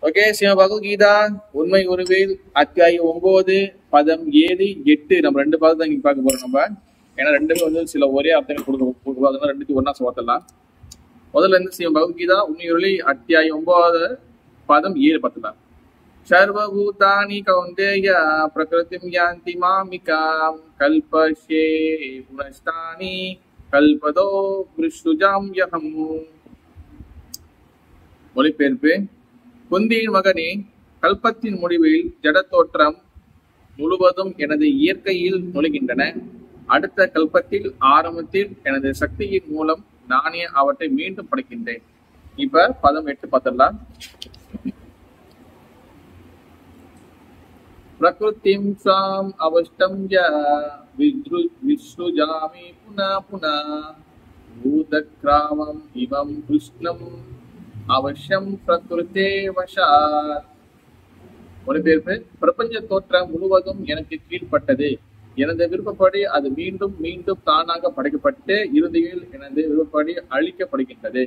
okay சிவ பகவத்கீதா உண்மை உருவில் அத்தியாயம் ஒன்பது பதம் ஏழு எட்டு நம்ம ரெண்டு பதம் தான் இங்க பார்க்க போறோம் நம்ம ஏன்னா ரெண்டுமே வந்து சில ஒரே அர்த்தங்கள் கொடுக்க கொடுக்கும் அதனால ரெண்டுத்தையும் ஒண்ணா சொல்லலாம் முதல்ல இருந்து சிவ பகவத்கீதா உண்மை உருளி அத்தியாயம் ஒன்பது பதம் ஏழு பத்துலாம் சர்வபூதானி கௌந்தேய பிரகிருதிம் யாந்தி மாமிகாம் கல்பஷே புனஸ்தானி கல்பதோ விஷ்ணுஜாம் யகம் மொழிபெயர்ப்பு குந்தியின் மகனே கல்பத்தின் முடிவில் ஜடத்தோற்றம் முழுவதும் எனது இயற்கையில் நுழைகின்றன அடுத்த கல்பத்தில் ஆரம்பத்தில் எனது சக்தியின் மூலம் நானே அவற்றை மீண்டும் படைக்கின்றேன் இப்ப பதம் எட்டு பார்த்தலாம் பிரகிருதிம் சாம் அவஷ்டம் வித்ரு விஸ்ருஜாமி புனா புனா பூதக்ராமம் இவம் கிருஷ்ணம் அவசியம் பிரகிருத்தே வசாத் மொழிபெயர்ப்பு பிரபஞ்ச தோற்றம் முழுவதும் எனக்கு கீழ்ப்பட்டது எனது விருப்பப்படி அது மீண்டும் மீண்டும் தானாக படைக்கப்பட்டு இறுதியில் எனது விருப்பப்படி அழிக்கப்படுகின்றது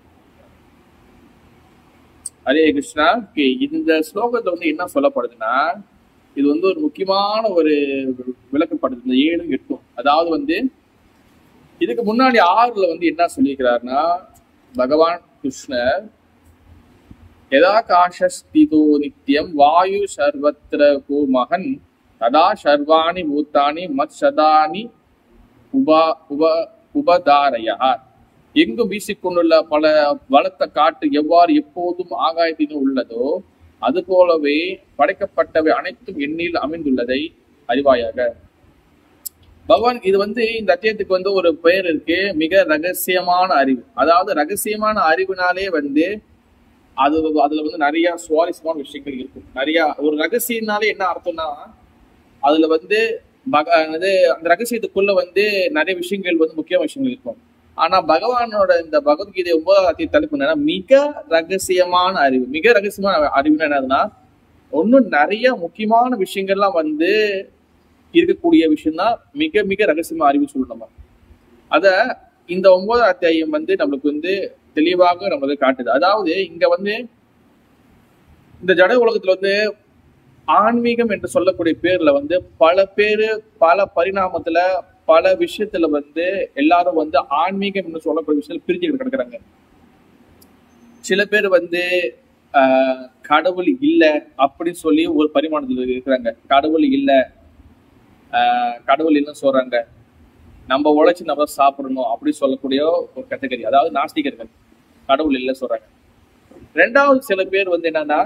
ஹரே கிருஷ்ணா ஓகே இந்த ஸ்லோகத்துல வந்து என்ன சொல்லப்படுதுன்னா இது வந்து ஒரு முக்கியமான ஒரு விளக்கப்படுது இந்த ஏழும் எட்டும் அதாவது வந்து இதுக்கு முன்னாடி ஆறுல வந்து என்ன சொல்லியிருக்கிறாருன்னா பகவான் கிருஷ்ணர் யதா காஷஸ்திதோ நித்யம் வாயு சர்வத்திர கோ மகன் ததா சர்வாணி பூத்தானி மத் சதானி உபா உப உபதாரையா எங்கும் வீசிக்கொண்டுள்ள பல பலத்த காட்டு எவ்வாறு எப்போதும் ஆகாயத்திலும் உள்ளதோ அது போலவே படைக்கப்பட்டவை அனைத்தும் எண்ணில் அமைந்துள்ளதை அறிவாயாக பகவான் இது வந்து இந்த அத்தியத்துக்கு வந்து ஒரு பெயர் இருக்கு மிக ரகசியமான அறிவு அதாவது ரகசியமான அறிவுனாலே வந்து அது அதுல வந்து நிறைய சுவாரஸ்யமான விஷயங்கள் இருக்கும் நிறைய ஒரு ரகசியம்னாலே என்ன அர்த்தம்னா அதுல வந்து பக அது அந்த ரகசியத்துக்குள்ள வந்து நிறைய விஷயங்கள் வந்து முக்கிய விஷயங்கள் இருக்கும் ஆனா பகவானோட இந்த பகவத்கீதை ஒன்பதாவது தலைப்பு என்னன்னா மிக ரகசியமான அறிவு மிக ரகசியமான அறிவுன்னு என்னதுன்னா ஒன்னும் நிறைய முக்கியமான விஷயங்கள்லாம் வந்து இருக்கக்கூடிய விஷயம் தான் மிக மிக ரகசியமா அறிவு சொல்லணும் அத இந்த ஒன்பதாம் அத்தியாயம் வந்து நம்மளுக்கு வந்து தெளிவாக நம்மளுக்கு காட்டுது அதாவது இங்க வந்து இந்த ஜட உலகத்துல வந்து ஆன்மீகம் என்று சொல்லக்கூடிய பேர்ல வந்து பல பேரு பல பரிணாமத்துல பல விஷயத்துல வந்து எல்லாரும் வந்து ஆன்மீகம் என்று சொல்லக்கூடிய விஷயத்துல பிரிஞ்சுக்கிட்டு கிடக்குறாங்க சில பேர் வந்து ஆஹ் கடவுள் இல்லை அப்படின்னு சொல்லி ஒரு பரிமாணத்துல இருக்கிறாங்க கடவுள் இல்லை ஆஹ் கடவுள் இல்லைன்னு சொல்றாங்க நம்ம உழைச்சி நம்ம சாப்பிடணும் அப்படி சொல்லக்கூடிய ஒரு கேட்டகரி அதாவது நாஸ்திகர்கள் கடவுள் இல்லை சொல்றாங்க ரெண்டாவது சில பேர் வந்து என்னன்னா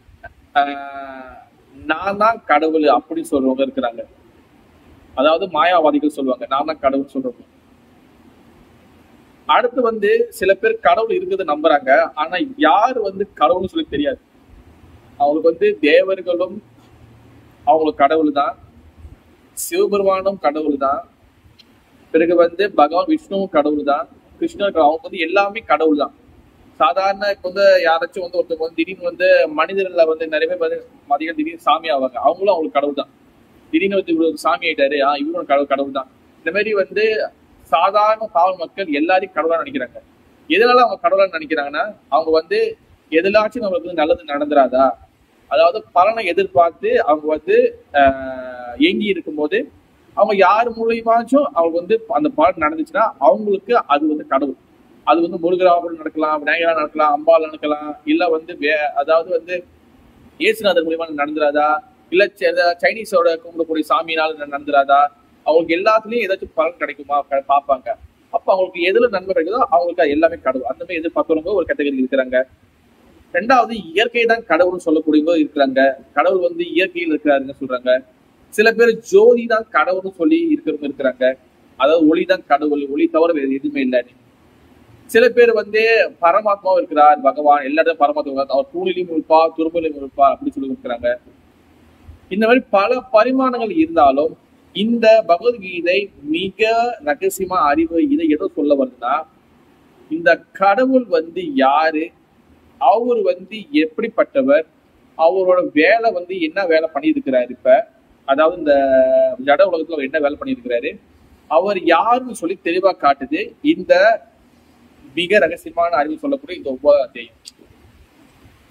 நான் தான் கடவுள் அப்படி சொல்றவங்க இருக்கிறாங்க அதாவது மாயாவாதிகள் சொல்லுவாங்க நான் தான் கடவுள் சொல்றவங்க அடுத்து வந்து சில பேர் கடவுள் இருக்குது நம்புறாங்க ஆனா யார் வந்து கடவுள்னு சொல்லி தெரியாது அவங்களுக்கு வந்து தேவர்களும் அவங்களுக்கு கடவுள் தான் சிவபெருமானும் கடவுள் தான் பிறகு வந்து பகவான் விஷ்ணுவும் கடவுள் தான் கிருஷ்ணர் அவங்க வந்து எல்லாமே கடவுள் தான் சாதாரண இப்போ வந்து யாராச்சும் வந்து ஒருத்தவங்க வந்து திடீர்னு வந்து மனிதர்ல வந்து நிறைய பேர் வந்து மதியம் திடீர்னு சாமி ஆவாங்க அவங்களும் அவங்களுக்கு கடவுள் தான் திடீர்னு வந்து இவ்வளவு சாமி ஆயிட்டாரு ஆஹ் இவரும் கடவுள் கடவுள் தான் இந்த மாதிரி வந்து சாதாரண பாவல் மக்கள் எல்லாரையும் கடவுளா நினைக்கிறாங்க எதனால அவங்க கடவுளா நினைக்கிறாங்கன்னா அவங்க வந்து எதிலாச்சும் நம்மளுக்கு வந்து நல்லது நடந்துராதா அதாவது பலனை எதிர்பார்த்து அவங்க வந்து ஆஹ் ஏங்கி இருக்கும்போது அவங்க யார் மூலியமாச்சும் அவங்க வந்து அந்த பலன் நடந்துச்சுன்னா அவங்களுக்கு அது வந்து கடவுள் அது வந்து முருகராவும் நடக்கலாம் விநாயகரா நடக்கலாம் அம்பாள் நடக்கலாம் இல்ல வந்து வே அதாவது வந்து இயேசுநாதர் மூலியமா நடந்துராதா இல்ல சைனீஸோட கும்பிடக்கூடிய சாமியினால நடந்துராதா அவங்களுக்கு எல்லாத்துலயும் ஏதாச்சும் பலன் கிடைக்குமா பார்ப்பாங்க அப்ப அவங்களுக்கு எதுல நன்மை கிடைக்குதோ அவங்களுக்கு அது எல்லாமே கடவுள் அந்த மாதிரி எதிர்பார்க்கறவங்க ஒரு கேட்டகரி இருக்கிறாங்க ரெண்டாவது இயற்கை தான் கடவுள்னு சொல்லக்கூடியவங்க இருக்கிறாங்க கடவுள் வந்து இயற்கையில் இருக்கிறாருன்னு சொல்றாங்க சில பேர் ஜோதி தான் கடவுள்னு சொல்லி இருக்கிறவங்க இருக்கிறாங்க அதாவது ஒளி தான் கடவுள் ஒளி தவிர வேறு எதுவுமே இல்லைன்னு சில பேர் வந்து பரமாத்மாவும் இருக்கிறார் பகவான் எல்லா இடத்துல பரமாத்மா அவர் தூணிலையும் இருப்பா துரும்பிலையும் இருப்பா அப்படின்னு சொல்லி இருக்கிறாங்க இந்த மாதிரி பல பரிமாணங்கள் இருந்தாலும் இந்த பகவத்கீதை மிக ரகசியமா அறிவு இதை எதோ சொல்ல வருதுன்னா இந்த கடவுள் வந்து யாரு அவர் வந்து எப்படிப்பட்டவர் அவரோட வேலை வந்து என்ன வேலை பண்ணியிருக்கிறாரு இப்ப அதாவது இந்த ஜட உலகத்துல அவர் என்ன வேலை பண்ணியிருக்கிறாரு அவர் யாருன்னு சொல்லி தெளிவா காட்டுது இந்த மிக ரகசியமான அறிவு சொல்லக்கூடிய இந்த ஒன்பதாம் அத்தியாயம்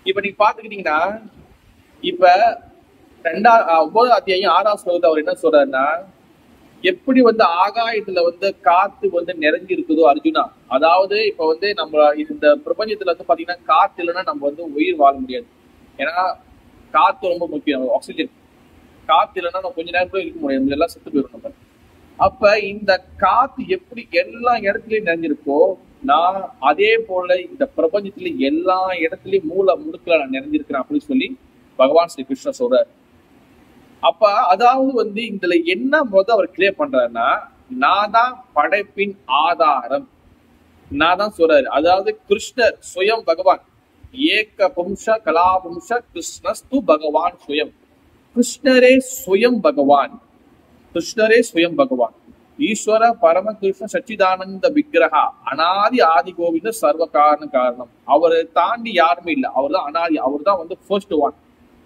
இப்ப நீங்க பாத்துக்கிட்டீங்கன்னா இப்ப ரெண்டா ஒன்பதாம் அத்தியாயம் ஆறாம் ஸ்லோகத்தை அவர் என்ன சொல்றாருன்னா எப்படி வந்து ஆகாயத்துல வந்து காத்து வந்து நிறைஞ்சு இருக்குதோ அர்ஜுனா அதாவது இப்ப வந்து நம்ம இந்த பிரபஞ்சத்துல வந்து பாத்தீங்கன்னா காத்து இல்லைன்னா நம்ம வந்து உயிர் வாழ முடியாது ஏன்னா காத்து ரொம்ப முக்கியம் ஆக்சிஜன் காத்து இல்லைன்னா நம்ம கொஞ்ச நேரம் கூட இருக்க முடியாது நம்ம எல்லாம் செத்து போயிடும் நம்ம அப்ப இந்த காத்து எப்படி எல்லா இடத்துலயும் நிறைஞ்சிருக்கோ நான் அதே போல இந்த பிரபஞ்சத்துல எல்லா இடத்துலயும் மூல முடுக்கல நான் நிறைஞ்சிருக்கிறேன் அப்படின்னு சொல்லி பகவான் ஸ்ரீ கிருஷ்ணர் சொல்றாரு அப்ப அதாவது வந்து இதுல என்ன முத அவர் கிளியர் பண்றாருன்னா நான் தான் படைப்பின் ஆதாரம் நான் தான் சொல்றாரு அதாவது கிருஷ்ணர் சுயம் பகவான் ஏக பும்ச கலாபும்ச கிருஷ்ணஸ்து பகவான் சுயம் கிருஷ்ணரே சுயம் பகவான் கிருஷ்ணரே சுயம் பகவான் ஈஸ்வர பரம கிருஷ்ண சச்சிதானந்த விக்கிரகா அனாதி ஆதி கோவிந்த சர்வ காரண காரணம் அவரை தாண்டி யாருமே இல்லை அவர் தான் அனாதி அவர் தான் வந்து ஃபர்ஸ்ட் ஒன்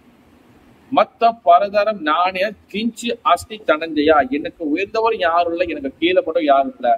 மத்த பரதரம் நாணய கிஞ்சி அஸ்தி தனஞ்சயா எனக்கு உயர்ந்தவர் யாரும் இல்லை எனக்கு கீழே போட்ட யாரும் இல்லை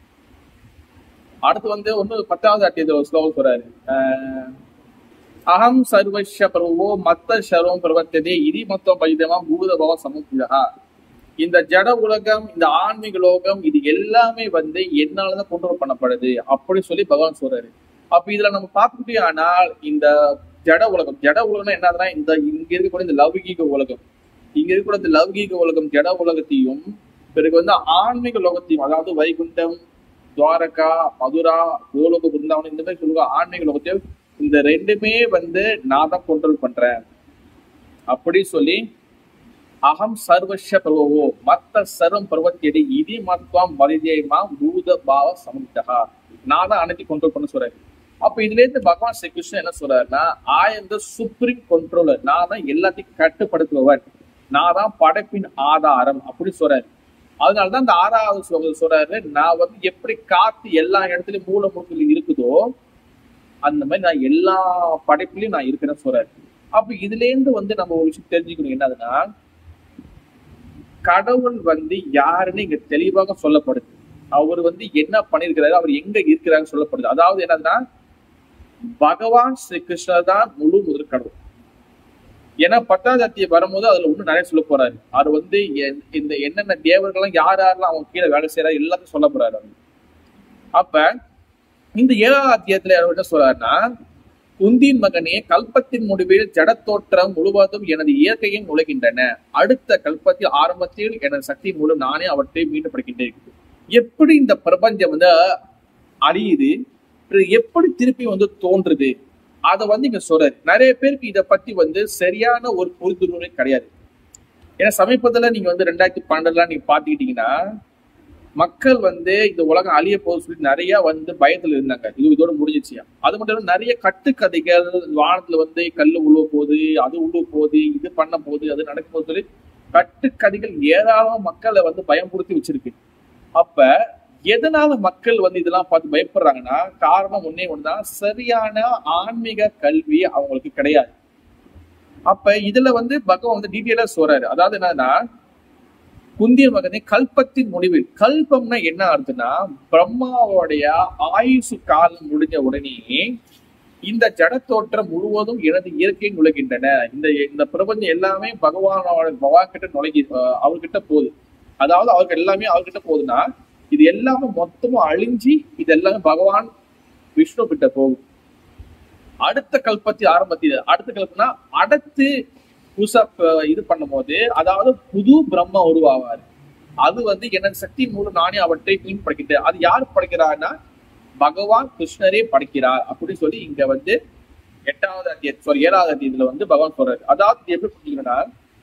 அடுத்து வந்து ஒண்ணு பத்தாவது அட்டியத்துல ஒரு ஸ்லோகம் சொல்றாரு ஆஹ் அகம் சர்வஸ்ய பிரபுவோ மத்த சர்வம் பிரவர்த்ததே இதி மொத்தம் பைதமா பூதபவ சமுத்திரா இந்த ஜட உலகம் இந்த ஆன்மீக லோகம் இது எல்லாமே வந்து என்னாலதான் கண்ட்ரோல் பண்ணப்படுது அப்படி சொல்லி பகவான் சொல்றாரு அப்ப இதுல நம்ம பார்க்கக்கூடிய ஆனால் இந்த ஜட உலகம் ஜட உலகம்னா என்னதுன்னா இந்த இங்க இருக்கக்கூடிய இந்த லௌகீக உலகம் இங்க இருக்கக்கூடிய இந்த லௌகீக உலகம் ஜட உலகத்தையும் பிறகு வந்து ஆன்மீக லோகத்தையும் அதாவது வைகுண்டம் துவாரகா மதுரா கோலோக பிருந்தாவனம் இந்த மாதிரி சொல்லுவாங்க ஆன்மீக லோகத்தையும் இந்த ரெண்டுமே வந்து நான் தான் கண்ட்ரோல் பண்றேன் அப்படி சொல்லி அகம் சர்வஸ்ய பிரபவோ மத்த சர்வம் பர்வத்தியடி இதி மத்வாம் மரிதேமா பூத பாவ சமுத்தகா நான் தான் அனைத்தையும் கண்ட்ரோல் பண்ண சொல்றாரு அப்ப இதுல இருந்து பகவான் ஸ்ரீ கிருஷ்ணன் என்ன சொல்றாருன்னா I am the supreme controller நான் தான் எல்லாத்தையும் கட்டுப்படுத்துபவன் நான் தான் படைப்பின் ஆதாரம் அப்படி சொல்றாரு அதனாலதான் இந்த ஆறாவது ஸ்லோகத்தில் சொல்றாரு நான் வந்து எப்படி காத்து எல்லா இடத்துலயும் மூல முழுக்கில் இருக்குதோ அந்த மாதிரி நான் எல்லா படைப்புலயும் நான் இருக்கிறேன்னு சொல்றாரு அப்ப இதுல இருந்து வந்து நம்ம ஒரு விஷயம் தெரிஞ்சுக்கணும் என்னதுன்னா கடவுள் வந்து யாருன்னு இங்க தெளிவாக சொல்லப்படுது அவர் வந்து என்ன பண்ணிருக்கிறாரு அவர் எங்க இருக்கிறாருன்னு சொல்லப்படுது அதாவது என்னதுன்னா பகவான் ஸ்ரீ கிருஷ்ணர் தான் முழு முதல் கடவுள் ஏன்னா பத்தாவது அத்தியம் வரும்போது அதுல இன்னும் நிறைய சொல்ல போறாரு அவர் வந்து எ- இந்த என்னென்ன தேவர்கள்லாம் யார் யாரெல்லாம் அவங்க கீழே வேலை செய்யறாரு எல்லாத்தையும் சொல்ல போறாரு அவர் அப்ப இந்த ஏழாவது அத்தியாயத்துல அவர் என்ன சொல்றாருன்னா குந்தின் மகனே கல்பத்தின் முடிவில் ஜடத்தோற்றம் முழுவதும் எனது இயற்கையின் நுழைகின்றன அடுத்த கல்பத்தில் ஆரம்பத்தில் எனது சக்தியின் மூலம் நானே அவற்றை மீண்டும் படிக்கின்றேன் எப்படி இந்த பிரபஞ்சம் வந்து அழியுது பிறகு எப்படி திருப்பி வந்து தோன்றுது அதை வந்து இங்க சொல்றாரு நிறைய பேருக்கு இதை பத்தி வந்து சரியான ஒரு புரிந்துணர்வே கிடையாது ஏன்னா சமீபத்துல நீங்க வந்து ரெண்டாயிரத்தி பன்னெண்டுலாம் நீங்க பாத்துக்கிட்டீங்கன்னா மக்கள் வந்து இந்த உலகம் அழிய போகுது சொல்லி நிறைய வந்து பயத்துல இருந்தாங்க இது இதோட முடிஞ்சிச்சு அது மட்டும் இல்லாம நிறைய கட்டுக்கதைகள் வானத்துல வந்து கல்லு உழுவ போகுது அது உழுவ போகுது இது பண்ண போகுது அது நடக்க போகுது சொல்லி கட்டுக்கதைகள் ஏராளமா மக்களை வந்து பயம்படுத்தி வச்சிருக்கு அப்ப எதனால மக்கள் வந்து இதெல்லாம் பார்த்து பயப்படுறாங்கன்னா காரணம் ஒன்னே ஒண்ணுதான் சரியான ஆன்மீக கல்வி அவங்களுக்கு கிடையாது அப்ப இதுல வந்து பகவான் வந்து டீட்டெயிலா சொல்றாரு அதாவது என்னன்னா குந்திய மகனே கல்பத்தின் முடிவில் கல்பம்னா என்ன அர்த்தம்னா பிரம்மாவோடைய ஆயுசு காலம் முடிஞ்ச உடனே இந்த ஜடத்தோற்றம் முழுவதும் எனது இயற்கை நுழைகின்றன இந்த இந்த பிரபஞ்சம் எல்லாமே பகவானோட பகவான் கிட்ட நுழைகி அஹ் அவர்கிட்ட போகுது அதாவது அவருக்கு எல்லாமே அவர்கிட்ட போகுதுன்னா இது எல்லாமே மொத்தமும் அழிஞ்சு இது எல்லாமே பகவான் விஷ்ணு கிட்ட போகும் அடுத்த கல்பத்தி ஆரம்பத்தில் அடுத்த கல்பனா அடுத்து புதுசா ப- இது பண்ணும்போது அதாவது புது பிரம்ம உருவாவாரு அது வந்து எனது சக்தி மூலம் நானே அவற்றை மீன் படைக்கிட்டேன் அது யார் படைக்கிறார்னா பகவான் கிருஷ்ணரே படைக்கிறார் அப்படின்னு சொல்லி இங்க வந்து எட்டாவது அத்தியம் சாரி ஏழாவது அத்தியத்துல வந்து பகவான் சொல்றாரு அதாவது இது எப்படி புரிஞ்சுக்கணும்னா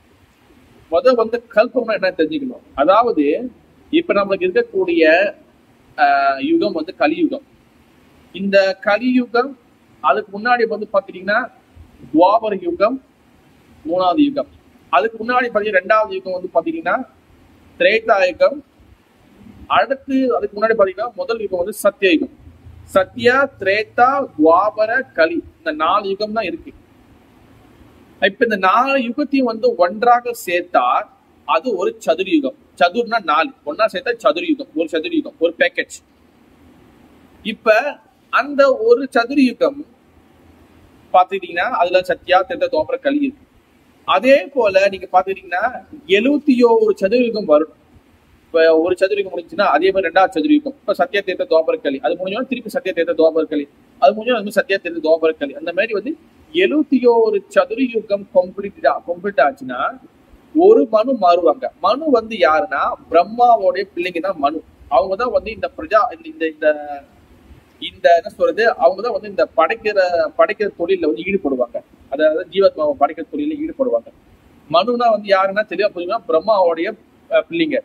முத வந்து கல்பம்னா என்ன தெரிஞ்சுக்கணும் அதாவது இப்ப நம்மளுக்கு இருக்கக்கூடிய ஆஹ், யுகம் வந்து கலியுகம் இந்த கலியுகம் அதுக்கு முன்னாடி வந்து பாத்தீங்கன்னா துவாபர யுகம் மூணாவது யுகம் அதுக்கு முன்னாடி பாத்தீங்கன்னா ரெண்டாவது யுகம் வந்து பாத்தீங்கன்னா திரேதா யுகம் அடுத்து அதுக்கு முன்னாடி பாத்தீங்கன்னா முதல் யுகம் வந்து சத்திய யுகம் சத்யா திரேதா துவாபர கலி இந்த நாலு யுகம் தான் இருக்கு இப்ப இந்த நாலு யுகத்தையும் வந்து ஒன்றாக சேர்த்தா அது ஒரு சதுர் யுகம் சதுர்னா நாலு ஒன்னா சேர்த்தா சதுர் யுகம் ஒரு சதுர் யுகம் ஒரு பேக்கேஜ் இப்ப அந்த ஒரு சதுர் யுகம் பாத்துக்கிட்டீங்கன்னா அதுல சத்யா திட்ட தோப்பர களி இருக்கு அதே போல நீங்க பாத்துக்கிட்டீங்கன்னா எழுவத்தி ஓரு சதுரயுகம் வரும் இப்ப ஒரு சதுரயுகம் முடிஞ்சுன்னா அதே மாதிரி ரெண்டாவது சதுரயுகம் இப்ப சத்யா தீர்த்த துவாபர களி அது முடிஞ்சோன்னா திருப்பி சத்யா தீர்த்த துவாபர களி அது முடிஞ்சோம் அது மாதிரி சத்யா தீர்த்த துவாபர களி அந்த மாதிரி வந்து எழுவத்தி ஓரு சதுரயுகம் கம்ப்ளீட் கம்ப்ளீட் ஆச்சுன்னா ஒரு மனு மாறுவாங்க மனு வந்து யாருன்னா பிரம்மாவோடைய பிள்ளைங்க தான் மனு அவங்க தான் வந்து இந்த பிரஜா இந்த இந்த இந்த இந்த என்ன சொல்றது அவங்க தான் வந்து இந்த படைக்கிற படைக்கிற தொழில வந்து ஈடுபடுவாங்க அதாவது ஜீவாத்மாவை படைக்கிற தொழில ஈடுபடுவாங்க மனுனா வந்து யாருன்னா தெளிவா புரியுமா பிரம்மாவோடைய அஹ், பிள்ளைங்க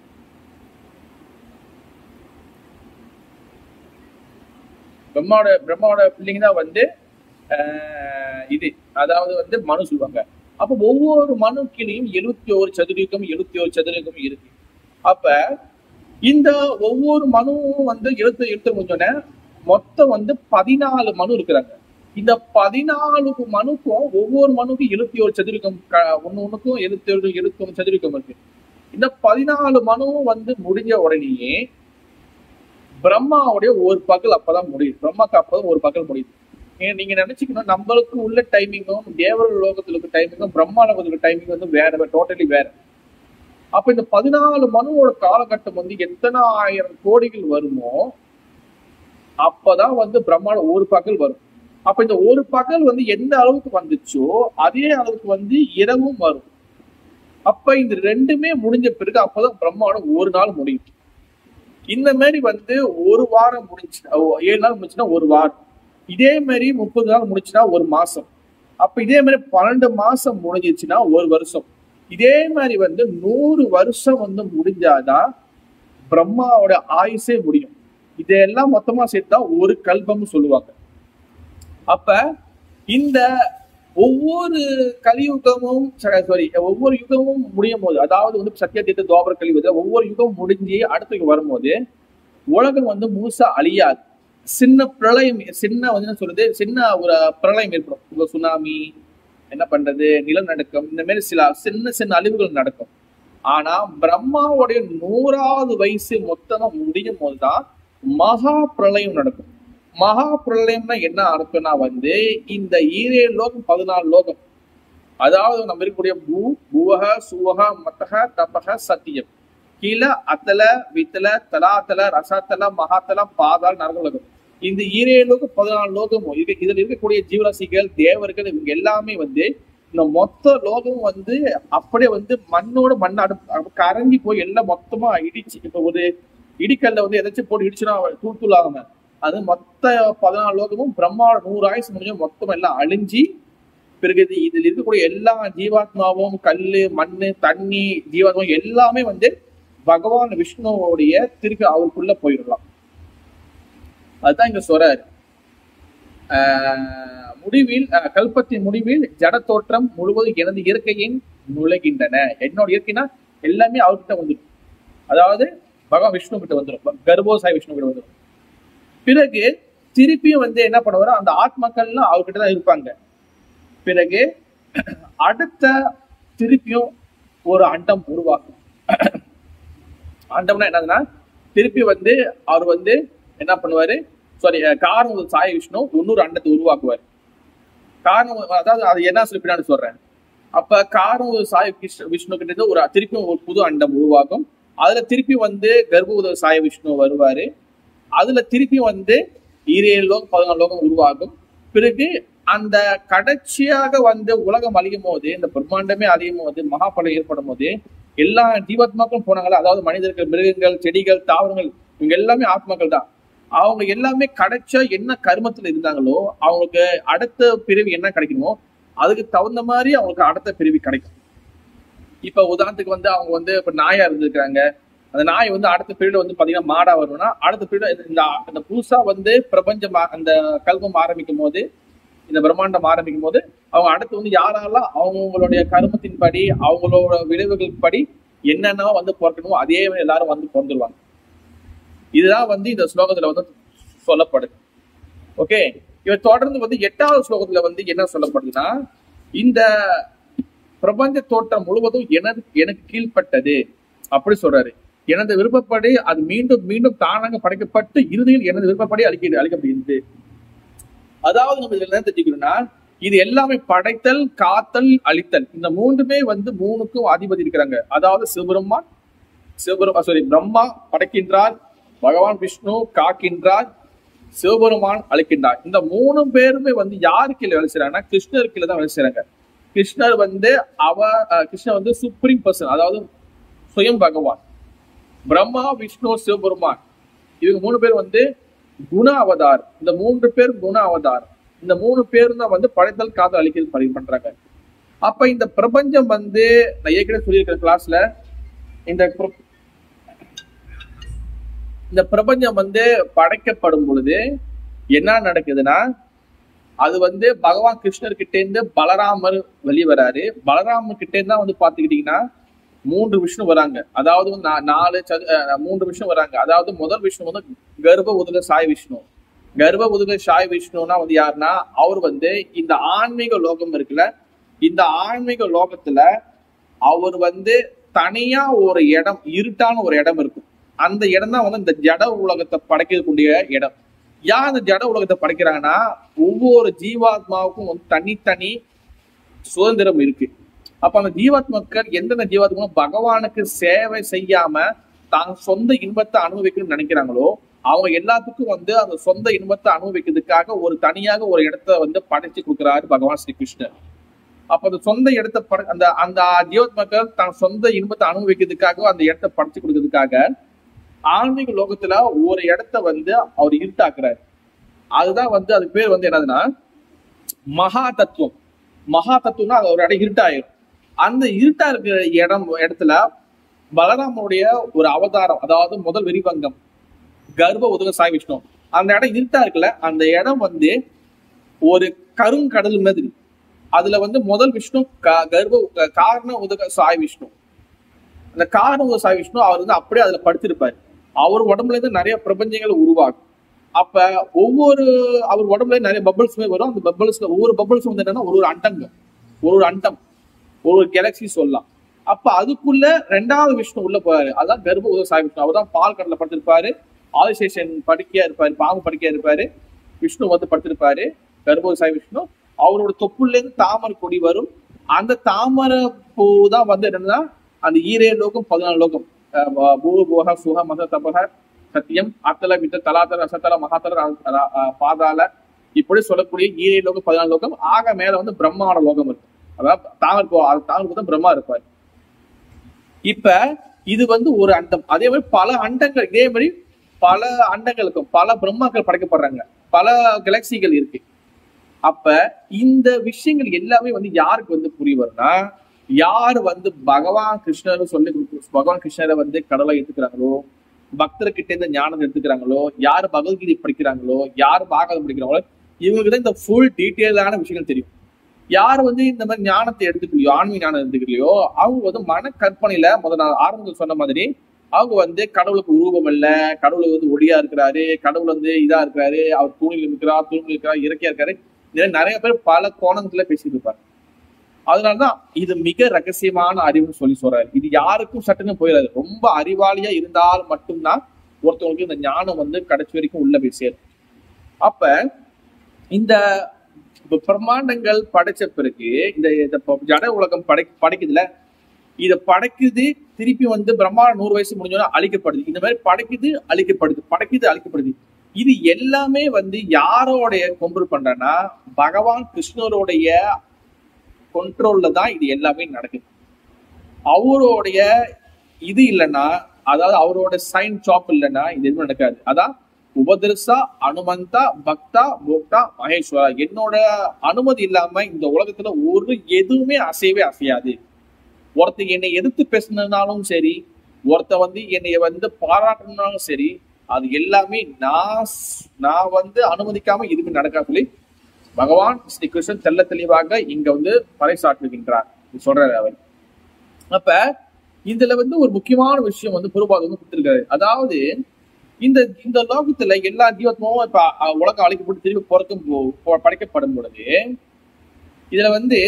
பிரம்மாவோட பிரம்மாவோட பிள்ளைங்க தான் வந்து ஆஹ், இது அதாவது வந்து மனு சொல்லுவாங்க அப்ப ஒவ்வொரு மனு கீழையும் எழுபத்தி ஒரு சதுரயுகம் எழுபத்தி ஒரு சதுரயுகம் இருக்கு அப்ப இந்த ஒவ்வொரு மனுவும் வந்து எழுத்து எழுத்து முடிஞ்சோடனே மொத்தம் வந்து பதினாலு மனு இருக்கிறாங்க இந்த பதினாலு மனுக்கும் ஒவ்வொரு மனுக்கும் எழுபத்தி ஒரு சதுரகம் ஒன்னு ஒண்ணுக்கும் எழுபத்தி ஒரு எழுபத்தி ஒன்று சதுரகம் இருக்கு இந்த பதினாலு மனுவும் வந்து முடிஞ்ச உடனேயே பிரம்மாவுடைய ஒரு பகல் அப்பதான் முடியுது பிரம்மாக்கு அப்பதான் ஒரு பகல் முடியுது ஏன் நீங்க நினைச்சுக்கணும் நம்மளுக்கு உள்ள டைமிங்கும் தேவர லோகத்துல இருக்க டைமிங்கும் பிரம்மா லோகத்துல டைமிங் வந்து வேற டோட்டலி வேற அப்ப இந்த பதினாலு மனுவோட காலகட்டம் வந்து எத்தனை ஆயிரம் கோடிகள் வருமோ அப்பதான் வந்து பிரம்மாவோட ஒரு பகல் வரும் அப்ப இந்த ஒரு பகல் வந்து எந்த அளவுக்கு வந்துச்சோ அதே அளவுக்கு வந்து இரவும் வரும் அப்ப இந்த ரெண்டுமே முடிஞ்ச பிறகு அப்பதான் பிரம்மாவோட ஒரு நாள் முடியும் இந்த மாதிரி வந்து ஒரு வாரம் முடிஞ்சு ஏழு நாள் முடிச்சுன்னா ஒரு வாரம் இதே மாதிரி முப்பது நாள் முடிச்சுன்னா ஒரு மாசம் அப்ப இதே மாதிரி பன்னெண்டு மாசம் முடிஞ்சிச்சுன்னா ஒரு வருஷம் இதே மாதிரி வந்து நூறு வருஷம் வந்து முடிஞ்சாதான் பிரம்மாவோட ஆயுசே முடியும் இதெல்லாம் மொத்தமா சேர்த்தா ஒரு கல்பம்னு சொல்லுவாங்க அப்ப இந்த ஒவ்வொரு கலியுகமும் சாரி ஒவ்வொரு யுகமும் முடியும் போது அதாவது வந்து சத்தியத்தீர்த்த துவாபர கலியுகத்துல ஒவ்வொரு யுகம் முடிஞ்சு அடுத்த யுகம் வரும்போது உலகம் வந்து முழுசா அழியாது சின்ன பிரளயம் சின்ன வந்து என்ன சொல்றது சின்ன ஒரு பிரளயம் ஏற்படும் இப்போ சுனாமி என்ன பண்றது நிலநடுக்கம் இந்த மாதிரி சில சின்ன சின்ன அழிவுகள் நடக்கும் ஆனா பிரம்மாவுடைய நூறாவது வயசு மொத்தமா முடியும் போதுதான் மகா பிரளயம் நடக்கும் மகா பிரளயம்னா என்ன அர்த்தம்னா வந்து இந்த ஈரேழு லோகம் பதினாலு லோகம் அதாவது நம்ம இருக்கக்கூடிய பூ பூவக சுவக மத்தக தபக சத்தியம் கீழே அத்தல வித்தல தலாத்தல ரசாத்தல மகாத்தல பாதாள் நரக லோகம் இந்த ஈரேழு லோகம் பதினாலு லோகமும் இது இதுல இருக்கக்கூடிய ஜீவராசிகள் தேவர்கள் இவங்க எல்லாமே வந்து இந்த மொத்த லோகம் வந்து அப்படியே வந்து மண்ணோட மண் அடு கரைஞ்சி போய் எல்லாம் மொத்தமா இடிச்சு இப்ப ஒரு இடிக்கல்ல வந்து எதாச்சும் போட்டு இடிச்சுனா தூள் தூள் ஆகாம அது மொத்த பதினாலு லோகமும் பிரம்மாவோட நூறு ஆயுசு முடிஞ்ச மொத்தம் எல்லாம் அழிஞ்சி பிறகு இது இதுல இருக்கக்கூடிய எல்லா ஜீவாத்மாவும் கல்லு மண்ணு தண்ணி ஜீவாத்மாவும் எல்லாமே வந்து பகவான் விஷ்ணுவோடைய திருக்கு அவருக்குள்ள போயிடலாம் அதுதான் இங்க சொல்றாரு ஆஹ் முடிவில் ஆஹ் கல்பத்தின் முடிவில் ஜட தோற்றம் முழுவதும் எனது இயற்கையின் நுழைகின்றன என்னோட இயற்கைனா எல்லாமே அவர்கிட்ட வந்துடும் அதாவது பகவான் விஷ்ணு கிட்ட வந்துடும் கர்ப்போசாய் விஷ்ணு கிட்ட வந்துடும் பிறகு திருப்பியும் வந்து என்ன பண்ணுவாரோ அந்த ஆத்மாக்கள்லாம் அவர்கிட்ட தான் இருப்பாங்க பிறகு அடுத்த திருப்பியும் ஒரு அண்டம் உருவாக்கும் அண்டம்னா என்னதுன்னா திருப்பி வந்து அவர் வந்து என்ன பண்ணுவாரு சாரி காரணம் சாய விஷ்ணு இன்னொரு அண்டத்தை உருவாக்குவார் காரணம் அதாவது அது என்ன சொல்லி பின்னாடி சொல்றேன் அப்ப காரணம் சாய கிருஷ்ண விஷ்ணு கிட்ட இருந்து ஒரு திருப்பியும் ஒரு புது அண்டம் உருவாகும் அதுல திருப்பி வந்து கர்ப்ப சாய விஷ்ணு வருவாரு அதுல திருப்பி வந்து ஈரேழு லோகம் பதினாலு லோகம் உருவாகும் பிறகு அந்த கடைசியாக வந்து உலகம் அழியும் போது இந்த பிரம்மாண்டமே அழியும் போது மகாபலம் ஏற்படும் போது எல்லா ஜீவாத்மாக்களும் போனாங்களா அதாவது மனிதர்கள் மிருகங்கள் செடிகள் தாவரங்கள் இவங்க எல்லாமே ஆத்மாக்கள் தான் அவங்க எல்லாமே கிடைச்சா என்ன கர்மத்துல இருந்தாங்களோ அவங்களுக்கு அடுத்த பிரிவு என்ன கிடைக்கணுமோ அதுக்கு தகுந்த மாதிரி அவங்களுக்கு அடுத்த பிரிவு கிடைக்கும் இப்ப உதாரணத்துக்கு வந்து அவங்க வந்து இப்ப நாயா இருந்திருக்காங்க அந்த நாய் வந்து அடுத்த பீரியட் வந்து பாத்தீங்கன்னா மாடா வரும்னா அடுத்த பீரியட் இந்த இந்த புதுசா வந்து பிரபஞ்சம் ஆ- அந்த கல்பம் ஆரம்பிக்கும் போது இந்த பிரம்மாண்டம் ஆரம்பிக்கும் போது அவங்க அடுத்து வந்து யாரெல்லாம் அவங்களுடைய கருமத்தின்படி அவங்களோட விளைவுகள் படி என்னென்ன வந்து பிறக்கணுமோ அதே மாதிரி எல்லாரும் வந்து பிறந்துருவாங்க இதுதான் வந்து இந்த ஸ்லோகத்துல வந்து சொல்லப்படுது ஓகே இவர் தொடர்ந்து வந்து எட்டாவது ஸ்லோகத்துல வந்து என்ன சொல்லப்படுதுன்னா இந்த பிரபஞ்ச தோற்றம் முழுவதும் எனது எனக்கு கீழ்ப்பட்டது அப்படி சொல்றாரு எனது விருப்பப்படி அது மீண்டும் மீண்டும் தானாக படைக்கப்பட்டு இறுதியில் எனது விருப்பப்படி அழிக்க அழிக்கப்படுகிறது அதாவது நம்ம இதுல என்ன தெரிஞ்சுக்கணும்னா இது எல்லாமே படைத்தல் காத்தல் அழித்தல் இந்த மூன்றுமே வந்து மூணுக்கும் அதிபதி இருக்கிறாங்க அதாவது சிவபெருமான் சிவபெருமா சாரி பிரம்மா படைக்கின்றார் பகவான் விஷ்ணு காக்கின்றார் சிவபெருமான் அழிக்கின்றார் இந்த மூணு பேருமே வந்து யாரு கீழே வேலை செய்யறாங்கன்னா கிருஷ்ணர் கீழே தான் வேலை செய்யறாங்க கிருஷ்ணர் வந்து அவ அஹ், கிருஷ்ணர் வந்து சுப்ரீம் பர்சன் அதாவது சுயம் பகவான் பிரம்மா விஷ்ணு சிவபெருமான் இவங்க மூணு பேர் வந்து குண அவதார் இந்த மூன்று பேர் குண அவதார் இந்த மூணு பேரும் தான் வந்து படைத்தல் காதல் அழிக்கிறது பணி பண்றாங்க அப்ப இந்த பிரபஞ்சம் வந்து நான் ஏற்கனவே சொல்லியிருக்கிற கிளாஸ்ல இந்த பிர- இந்த பிரபஞ்சம் வந்து படைக்கப்படும் பொழுது என்ன நடக்குதுன்னா அது வந்து பகவான் கிருஷ்ணர் கிட்ட இருந்து பலராமர் வெளியே வராரு பலராமர் கிட்ட இருந்து தான் வந்து பாத்துக்கிட்டீங்கன்னா மூன்று விஷ்ணு வராங்க அதாவது வந்து நா- நாலு சது- அஹ் மூன்று விஷ்ணு வராங்க அதாவது முதல் விஷ்ணு வந்து கர்ப்ப உதக சாய் விஷ்ணு கர்ப்ப உதக சாய் விஷ்ணுனா வந்து யாருன்னா அவர் வந்து இந்த ஆன்மீக லோகம் இருக்குல்ல இந்த ஆன்மீக லோகத்துல அவர் வந்து தனியா ஒரு இடம் இருட்டான ஒரு இடம் இருக்கும் அந்த இடம் தான் வந்து இந்த ஜட உலகத்தை படைக்கக்கூடிய இடம் யார் அந்த ஜட உலகத்தை படைக்கிறாங்கன்னா ஒவ்வொரு ஜீவாத்மாவுக்கும் வந்து தனித்தனி சுதந்திரம் இருக்கு அப்ப அந்த ஜீவாத்மாக்கள் எந்தெந்த ஜீவாத்மாவும் பகவானுக்கு சேவை செய்யாம தான் சொந்த இன்பத்தை அனுபவிக்கணும்னு நினைக்கிறாங்களோ அவங்க எல்லாத்துக்கும் வந்து அந்த சொந்த இன்பத்தை அனுபவிக்கிறதுக்காக ஒரு தனியாக ஒரு இடத்த வந்து படைச்சு கொடுக்குறாரு பகவான் ஸ்ரீ கிருஷ்ணர் அப்ப அந்த சொந்த இடத்த பட அந்த அந்த ஜீவாத்மாக்கள் தான் சொந்த இன்பத்தை அனுபவிக்கிறதுக்காக அந்த இடத்த படைச்சு கொடுக்கறதுக்காக ஆன்மீக லோகத்துல ஒரு இடத்த வந்து அவர் இருட்டாக்குறாரு அதுதான் வந்து அது பேர் வந்து என்னதுன்னா மகா தத்துவம் மகா தத்துவம்னா அது ஒரு இடம் இருட்டாயிரும் அந்த இருட்டா இருக்கிற இடம் இடத்துல பலராமனுடைய ஒரு அவதாரம் அதாவது முதல் விரிவங்கம் கர்ப்ப உதக சாய் விஷ்ணு அந்த இடம் இருட்டா இருக்குல்ல அந்த இடம் வந்து ஒரு கருங்கடல் மாதிரி அதுல வந்து முதல் விஷ்ணு க- கர்ப்ப காரண உதக சாய் விஷ்ணு அந்த காரண உதக சாய் விஷ்ணு அவர் வந்து அப்படியே அதுல படுத்திருப்பாரு அவர் உடம்புல இருந்து நிறைய பிரபஞ்சங்கள் உருவாகும் அப்ப ஒவ்வொரு அவர் உடம்புல நிறைய பபிள்ஸ்மே வரும் அந்த பபிள்ஸ்ல ஒவ்வொரு பபிள்ஸ் வந்து என்னன்னா ஒரு ஒரு அண்டங்கம் ஒரு ஒரு அண்டம் ஒரு ஒரு கேலக்சி சொல்லலாம் அப்ப அதுக்குள்ள ரெண்டாவது விஷ்ணு உள்ள போறாரு அதான் கர்ப்ப உதவ சாய் விஷ்ணு அவர் தான் பால் கடல படுத்திருப்பாரு ஆதிசேஷன் படுக்கையா இருப்பாரு பாம்பு படுக்கையா இருப்பாரு விஷ்ணு வந்து படுத்திருப்பாரு கர்ப்ப சாய் விஷ்ணு அவரோட தொப்புல இருந்து தாமரை கொடி வரும் அந்த தாமரை பூ தான் வந்து என்னன்னா அந்த ஈரே லோகம் பதினாலு லோகம் அஹ் வ- பூ போக சுக மத தபக சத்தியம் அத்தல வித்த தலாத்தல ரசத்தல மகாத்தல ர- ர- அஹ் பாதாள இப்படி சொல்லக்கூடிய ஈரே லோகம் பதினாலு லோகம் ஆக மேல வந்து பிரம்மாவோட லோகம் இருக்கு அதாவது தாமரை பூ அது தாமரை பூ தான் பிரம்மா இருப்பாரு இப்ப இது வந்து ஒரு அண்டம் அதே மாதிரி பல அண்டங்கள் இதே மாதிரி பல அண்டங்களுக்கும் பல பிரம்மாக்கள் படைக்கப்படுறாங்க பல கேலக்சிகள் இருக்கு அப்ப இந்த விஷயங்கள் எல்லாமே வந்து யாருக்கு வந்து புரிய வரும்னா யார் வந்து பகவான் கிருஷ்ணர் சொல்லி கொடுக்கு- பகவான் கிருஷ்ணரை வந்து கடவுளை எடுத்துக்கிறாங்களோ பக்தர்கிட்ட இருந்து ஞானத்தை எடுத்துக்கிறாங்களோ யார் பகவத்கீதை படிக்கிறாங்களோ யார் பாகவதம் படிக்கிறாங்களோ இவங்களுக்கு தான் இந்த ஃபுல் டீட்டெயிலான விஷயங்கள் தெரியும் யார் வந்து இந்த மாதிரி ஞானத்தை எடுத்துக்கலையோ ஆன்மீக ஞானம் எடுத்துக்கலையோ அவங்க வந்து மன கற்பனையில முதல் நான் ஆரம்பத்தில் சொன்ன மாதிரி அவங்க வந்து கடவுளுக்கு உருவம் இல்ல கடவுள் வந்து ஒளியா இருக்கிறாரு கடவுள் வந்து இதா இருக்கிறாரு அவர் தூணில் இருக்கிறார் தூணில் இருக்கிறார் இறக்கியா இருக்காரு இதுல நிறைய பேர் பல கோணத்துல பேசிட்டு இருப்பாங்க அதனாலதான் இது மிக ரகசியமான அறிவுன்னு சொல்லி சொல்றாரு இது யாருக்கும் சட்டுன்னு போயிடாது ரொம்ப அறிவாளியா இருந்தால் மட்டும்தான் ஒருத்தவங்களுக்கு இந்த ஞானம் வந்து கடைசி வரைக்கும் உள்ள போய் சேரும் அப்ப இந்த இப்ப பிரம்மாண்டங்கள் படைச்ச பிறகு இந்த இந்த ப- ஜட உலகம் படை படைக்குதுல இத படைக்குது திருப்பி வந்து பிரம்மாண்டம் நூறு வயசு முடிஞ்சோன்னா அழிக்கப்படுது இந்த மாதிரி படைக்குது அழிக்கப்படுது படைக்குது அழிக்கப்படுது இது எல்லாமே வந்து யாரோடைய கண்ட்ரோல் பண்றேன்னா பகவான் கிருஷ்ணருடைய கண்ட்ரோல்ல தான் இது எல்லாமே நடக்குது அவருடைய இது இல்லைன்னா அதாவது அவரோட சைன் சாப் இல்லைன்னா இது எதுவும் நடக்காது அதான் உபதர்சா அனுமந்தா பக்தா போக்தா மகேஸ்வரா என்னோட அனுமதி இல்லாம இந்த உலகத்துல ஒரு எதுவுமே அசையவே அசையாது ஒருத்தர் என்னை எதிர்த்து பேசினாலும் சரி ஒருத்த வந்து என்னை வந்து பாராட்டினாலும் சரி அது எல்லாமே நான் ஸ்- நான் வந்து அனுமதிக்காம எதுவுமே நடக்காது சொல்லி பகவான் ஸ்ரீ கிருஷ்ணன் தெள்ள தெளிவாக இங்க வந்து பறைசாற்றுகின்றார் இது சொல்றாரு அவர் அப்ப இதுல வந்து ஒரு முக்கியமான விஷயம் வந்து புறபாது வந்து கொடுத்திருக்காரு அதாவது இந்த இந்த லோகத்துல எல்லா ஜீவத்மாவும் இப்ப அஹ், உலகம் அழைக்கப்பட்டு திரும்பி பிறக்கும் போ- போ- படைக்கப்படும் பொழுது இதுல வந்து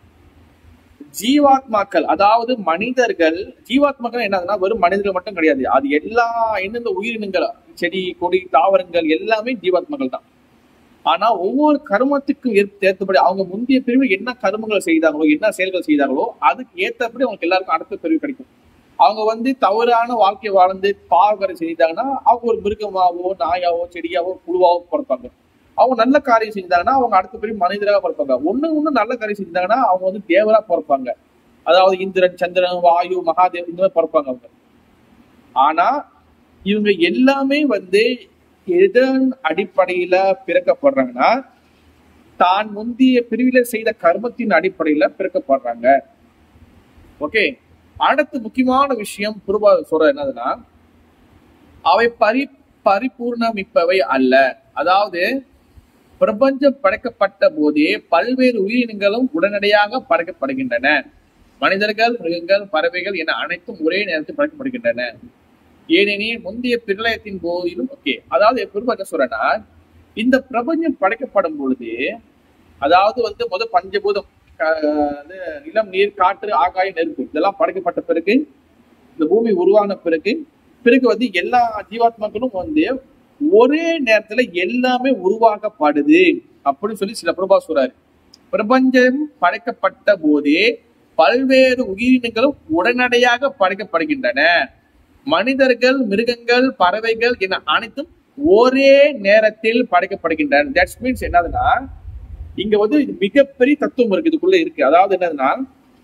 ஜீவாத்மாக்கள் அதாவது மனிதர்கள் ஜீவாத்மாக்கள் என்னதுன்னா வெறும் மனிதர்கள் மட்டும் கிடையாது அது எல்லா எந்தெந்த உயிரினங்கள் செடி கொடி தாவரங்கள் எல்லாமே ஜீவாத்மாக்கள் தான் ஆனா ஒவ்வொரு கர்மத்துக்கும் ஏற்ப- ஏற்றபடி அவங்க முந்தைய பிரிவில் என்ன கர்மங்களை செய்தாங்களோ என்ன செயல்கள் செய்தாங்களோ அதுக்கு ஏற்றபடி அவங்களுக்கு எல்லாருக்கும் அடுத்த பிரிவு கிடைக்கும் அவங்க வந்து தவறான வாழ்க்கை வாழ்ந்து பாவகரை செய்தாங்கன்னா அவங்க ஒரு மிருகமாவோ நாயாவோ செடியாவோ புழுவாவோ பிறப்பாங்க அவங்க நல்ல காரியம் செஞ்சாங்கன்னா அவங்க அடுத்த பிரிவு மனிதராக பிறப்பாங்க ஒண்ணு ஒண்ணு நல்ல காரியம் செஞ்சாங்கன்னா அவங்க வந்து தேவரா பிறப்பாங்க அதாவது இந்திரன் சந்திரன் வாயு மகாதேவ் இந்த மாதிரி பிறப்பாங்க அவங்க ஆனா இவங்க எல்லாமே வந்து எதன் அடிப்படையில பிறக்கப்படுறாங்கன்னா தான் முந்தைய பிரிவில செய்த கர்மத்தின் அடிப்படையில பிறக்கப்படுறாங்க ஓகே அடுத்து முக்கியமான விஷயம் குருபா சொல்ற என்னதுன்னா அவை பரி பரிபூர்ணமிப்பவை அல்ல அதாவது பிரபஞ்சம் படைக்கப்பட்ட போதே பல்வேறு உயிரினங்களும் உடனடியாக படைக்கப்படுகின்றன மனிதர்கள் மிருகங்கள் பறவைகள் என அனைத்தும் ஒரே நேரத்தில் படைக்கப்படுகின்றன ஏனெனில் முந்தைய பிரளயத்தின் போதிலும் ஓகே அதாவது குருபா என்ன சொல்றேன்னா இந்த பிரபஞ்சம் படைக்கப்படும் பொழுது அதாவது வந்து முத பஞ்சபூதம் க- அது நிலம் நீர் காற்று ஆகாயம் நெருப்பு இதெல்லாம் படைக்கப்பட்ட பிறகு இந்த பூமி உருவான பிறகு பிறகு வந்து எல்லா ஜீவாத்மாக்களும் வந்து ஒரே நேரத்துல எல்லாமே உருவாக்கப்படுது அப்படின்னு சொல்லி சில பிரபா சொல்றாரு பிரபஞ்சம் படைக்கப்பட்ட போதே பல்வேறு உயிரினங்களும் உடனடியாக படைக்கப்படுகின்றன மனிதர்கள் மிருகங்கள் பறவைகள் என அனைத்தும் ஒரே நேரத்தில் படைக்கப்படுகின்றன தட்ஸ் மீன்ஸ் என்னதுன்னா இங்க வந்து இது மிகப்பெரிய தத்துவம் இருக்கு இதுக்குள்ள இருக்கு அதாவது என்னதுன்னா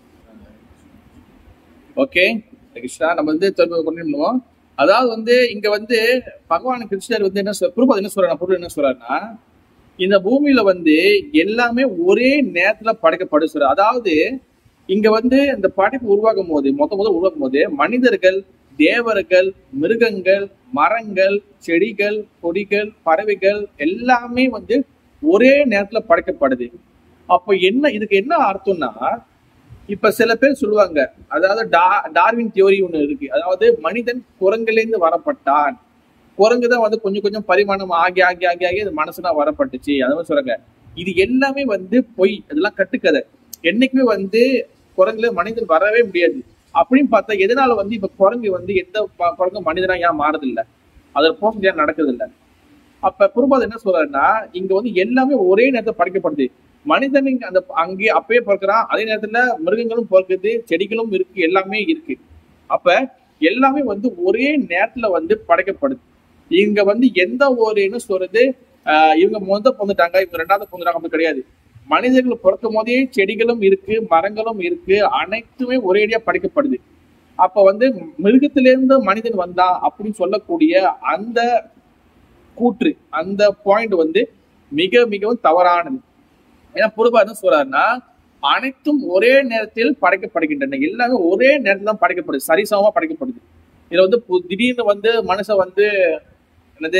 ஓகே கிருஷ்ணா நம்ம வந்து தொடர்பு பண்ணிருந்தோம் அதாவது வந்து இங்க வந்து பகவான் கிருஷ்ணர் வந்து என்ன சொல் குருபாத் என்ன சொல்றாரு பொருள் என்ன சொல்றாருன்னா இந்த பூமியில வந்து எல்லாமே ஒரே நேரத்துல படைக்கப்படும் சொல்ற அதாவது இங்க வந்து இந்த படைப்பு உருவாகும் போது மொத்த முதல் உருவாக்கும் போது மனிதர்கள் தேவர்கள் மிருகங்கள் மரங்கள் செடிகள் கொடிகள் பறவைகள் எல்லாமே வந்து ஒரே நேரத்துல படைக்கப்படுது அப்ப என்ன இதுக்கு என்ன அர்த்தம்னா இப்ப சில பேர் சொல்லுவாங்க அதாவது டா- டார்வின் தியோரி ஒண்ணு இருக்கு அதாவது மனிதன் குரங்கிலிருந்து வரப்பட்டான் குரங்கு தான் வந்து கொஞ்சம் கொஞ்சம் பரிமாணம் ஆகி ஆகி ஆகி ஆகி அது மனசுனா வரப்பட்டுச்சு அது மாதிரி சொல்றாங்க இது எல்லாமே வந்து பொய் அதெல்லாம் கட்டுக்கதை என்னைக்குமே வந்து குரங்குல மனிதன் வரவே முடியாது அப்படின்னு பார்த்தா எதனால வந்து இப்ப குரங்கு வந்து எந்த ப- குரங்கும் மனிதனா ஏன் மாறுதில்ல அதோட ப்ரோசஸ் ஏன் நடக்குது இல்ல அப்ப குருபாத் என்ன சொல்றாருன்னா இங்க வந்து எல்லாமே ஒரே நேரத்துல படைக்கப்படுது மனிதன் இங்க அந்த அங்கே அப்பயே பிறக்கிறான் அதே நேரத்துல மிருகங்களும் பிறக்குது செடிகளும் இருக்கு எல்லாமே இருக்கு அப்ப எல்லாமே வந்து ஒரே நேரத்துல வந்து படைக்கப்படுது இங்க வந்து எந்த ஒரு என்ன சொல்றது ஆஹ் இவங்க முத பொந்துட்டாங்க இவங்க ரெண்டாவது பொந்துட்டாங்க அப்படி கிடையாது மனிதர்கள் பிறக்கும் போதே செடிகளும் இருக்கு மரங்களும் இருக்கு அனைத்துமே ஒரேடியா படைக்கப்படுது அப்ப வந்து மிருகத்திலிருந்து மனிதன் வந்தா அப்படின்னு சொல்லக்கூடிய அந்த கூற்று அந்த பாயிண்ட் வந்து மிக மிகவும் தவறானது ஏன்னா பொறுப்பா என்ன சொல்றாருன்னா அனைத்தும் ஒரே நேரத்தில் படைக்கப்படுகின்றன எல்லாமே ஒரே நேரத்தில் தான் படைக்கப்படுது சரிசமமா படைக்கப்படுது இதுல வந்து பு- திடீர்னு வந்து மனுஷன் வந்து என்னது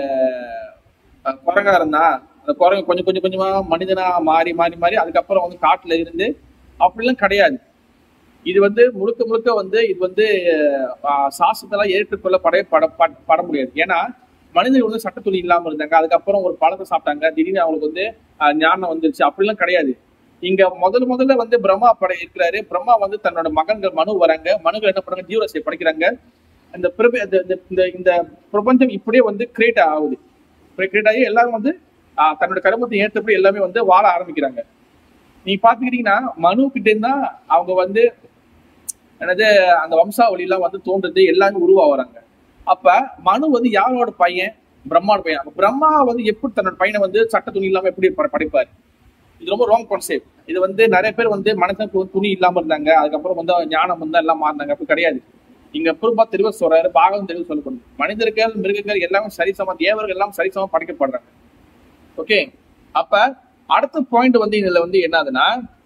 அஹ், குரங்கா இருந்தா அந்த குரங்கு கொஞ்சம் கொஞ்சம் கொஞ்சமா மனிதனா மாறி மாறி மாறி அதுக்கப்புறம் வந்து காட்டுல இருந்து அப்படிலாம் கிடையாது இது வந்து முழுக்க முழுக்க வந்து இது வந்து ஆஹ், சாஸ்திரத்தெல்லாம் ஏற்றுக்கொள்ள பட பட பட- பட முடியாது ஏன்னா மனிதர்கள் வந்து சட்டத்துளி இல்லாம இருந்தாங்க அதுக்கப்புறம் ஒரு பழத்தை சாப்பிட்டாங்க திடீர்னு அவங்களுக்கு வந்து ஆஹ், ஞானம் வந்துருச்சு அப்படிலாம் கிடையாது இங்க முதல்ல முதல்ல வந்து பிரம்மா படை இருக்கிறாரு பிரம்மா வந்து தன்னோட மகன்கள் மனு வராங்க மனுகள் என்ன பண்றாங்க ஜீவரசியை படிக்கிறாங்க இந்த பிரப- இந்த- இந்த- இந்த இந்த பிரபஞ்சம் இப்படியே வந்து கிரியேட் ஆகுது கிரியேட் ஆகி எல்லாரும் வந்து ஆஹ், தன்னோட கருமத்தை ஏற்றபடி எல்லாமே வந்து வாழ ஆரம்பிக்கிறாங்க நீங்க பாத்துக்கிட்டீங்கன்னா மனு கிட்ட இருந்தா அவங்க வந்து என்னது அந்த வம்சாவளி எல்லாம் வந்து தோன்றுது எல்லாமே உருவாகுறாங்க அப்ப மனு வந்து யாரோட பையன் பிரம்மாவோட பையன் அப்ப பிரம்மா வந்து எப்படி தன்னோட பையனை வந்து சட்ட துணி இல்லாம எப்படி பட- படைப்பாரு இது ரொம்ப ராங் கான்செப்ட் இது வந்து நிறைய பேர் வந்து மனசுக்கு வந்து துணி இல்லாம இருந்தாங்க அதுக்கப்புறம் வந்து ஞானம் வந்து எல்லாம் மாறினாங்க அப்படி கிடையாது இங்க குருபா தெளிவா சொல்றாரு பாகம் தெளிவு சொல்லப்படுது மனிதர்கள் மிருகங்கள் எல்லாமே சரிசம தேவர்கள் எல்லாம் சரிசமமா படைக்கப்படுறாங்க ஓகே அப்ப அடுத்த பாயிண்ட் வந்து இதுல வந்து என்னதுன்னா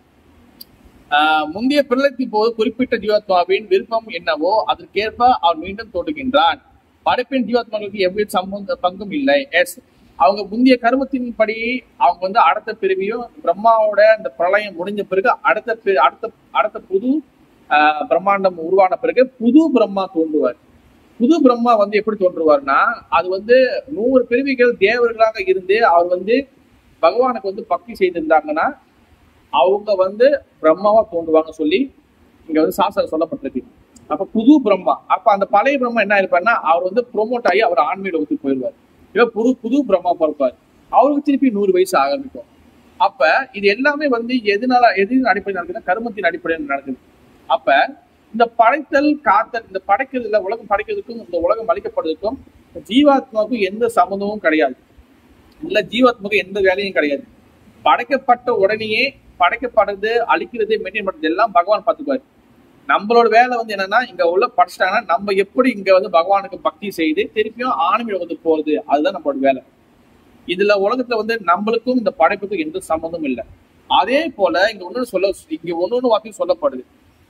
ஆஹ் முந்தைய பிரளயத்தின் போது குறிப்பிட்ட ஜீவாத்மாவின் விருப்பம் என்னவோ அதற்கேற்ப அவன் மீண்டும் தோன்றுகின்றான் படைப்பின் ஜீவாத்மாக்களுக்கு எவ்வித சம்பந்த பங்கும் இல்லை எஸ் அவங்க முந்தைய கருமத்தின்படி அவங்க வந்து அடுத்த பிரிவியும் பிரம்மாவோட இந்த பிரளயம் முடிஞ்ச பிறகு அடுத்த பி- அடுத்த அடுத்த புது ஆஹ் பிரம்மாண்டம் உருவான பிறகு புது பிரம்மா தோன்றுவார் புது பிரம்மா வந்து எப்படி தோன்றுவார்னா அது வந்து நூறு பிரிவிகள் தேவர்களாக இருந்து அவர் வந்து பகவானுக்கு வந்து பக்தி செய்திருந்தாங்கன்னா அவங்க வந்து பிரம்மாவா தோன்றுவாங்க சொல்லி இங்க வந்து சாஸ்திரம் சொல்லப்பட்டிருக்கு அப்ப புது பிரம்மா அப்ப அந்த பழைய பிரம்மா என்ன இருப்பாருன்னா அவர் வந்து ப்ரொமோட் ஆகி அவர் ஆன்மீக லோகத்துக்கு போயிடுவார் இவர் புது புது பிரம்மா பிறப்பார் அவருக்கு திருப்பி நூறு வயசு ஆரம்பிக்கும் அப்ப இது எல்லாமே வந்து எதனால எதின் அடிப்படையில் நடக்குதுன்னா கருமத்தின் அடிப்படையில் நடக்குது அப்ப இந்த படைத்தல் காத்தல் இந்த படைக்கிறதுல உலகம் படைக்கிறதுக்கும் இந்த உலகம் அளிக்கப்படுறதுக்கும் ஜீவாத்மாவுக்கும் எந்த சம்மந்தமும் கிடையாது இல்ல ஜீவாத்மாவுக்கு எந்த வேலையும் கிடையாது படைக்கப்பட்ட உடனேயே படைக்கப்படுறது அழிக்கிறது மெயின்டைன் பண்றது எல்லாம் பகவான் பார்த்துக்குவாரு நம்மளோட வேலை வந்து என்னன்னா இங்க உள்ள படிச்சிட்டாங்கன்னா நம்ம எப்படி இங்க வந்து பகவானுக்கு பக்தி செய்து திருப்பியும் ஆன்மீக உலகத்துக்கு போறது அதுதான் நம்மளோட வேலை இதுல உலகத்துல வந்து நம்மளுக்கும் இந்த படைப்புக்கும் எந்த சம்மந்தமும் இல்லை அதே போல இங்க ஒண்ணு சொல்ல இங்க ஒன்னொன்னு வார்த்தையும் சொல்லப்படுது